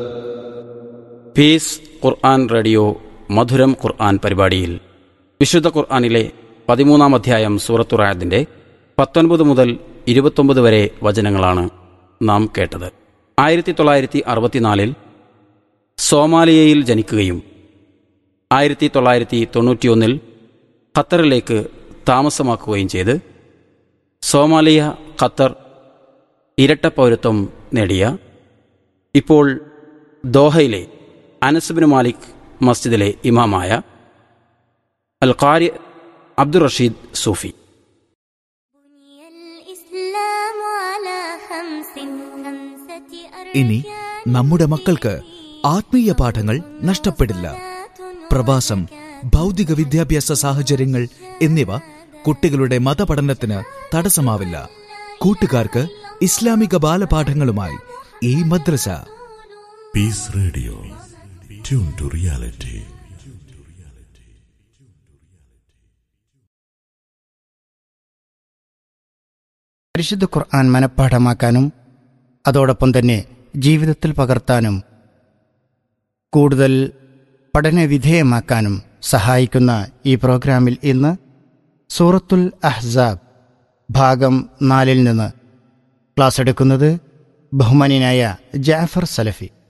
Piece ഖുർആൻ radio മധുരം ഖുർആൻ പരിപാടിയിൽ വിശുദ്ധ ഖുർആനിലെ പതിമൂന്നാം അധ്യായം സൂറത്തുറായതിൻ്റെ പത്തൊൻപത് മുതൽ ഇരുപത്തൊമ്പത് വരെ വചനങ്ങളാണ് നാം കേട്ടത് ആയിരത്തി തൊള്ളായിരത്തി അറുപത്തിനാലിൽ സോമാലിയയിൽ ജനിക്കുകയും ആയിരത്തി തൊള്ളായിരത്തി തൊണ്ണൂറ്റിയൊന്നിൽ ഖത്തറിലേക്ക് താമസമാക്കുകയും ചെയ്ത് സോമാലിയ ഖത്തർ ഇരട്ട പൗരത്വം നേടിയ ഇപ്പോൾ ദോഹയിലെ അനസ്ബിൻ മാലിക് മസ്ജിദിലെ ഇമാമായ അൽ ഖാരി അബ്ദുൾ റഷീദ് സൂഫി بني الإسلام على خمس خمسة ഇനി നമ്മുടെ മക്കൾക്ക് ആത്മീയ പാഠങ്ങൾ നഷ്ടപ്പെടില്ല പ്രവാസം ഭൗതിക വിദ്യാഭ്യാസ സാഹചര്യങ്ങൾ എന്നിവ കുട്ടികളുടെ മതപഠനത്തിന് തടസ്സമാവില്ല കൂട്ടുകാർക്ക് ഇസ്ലാമിക ബാലപാഠങ്ങളുമായി ഈ മദ്രസ Peace Radio. Tune to reality. പരിശുദ്ധ ഖുർആൻ മനഃപ്പാഠമാക്കാനും അതോടൊപ്പം തന്നെ ജീവിതത്തിൽ പകർത്താനും കൂടുതൽ പഠനവിധേയമാക്കാനും സഹായിക്കുന്ന ഈ പ്രോഗ്രാമിൽ ഇന്ന് സൂറത്തുൽ അഹ്സാബ് ഭാഗം നാലിൽ നിന്ന് ക്ലാസ് എടുക്കുന്നത് ബഹുമാനിയായ ജാഫർ സലഫി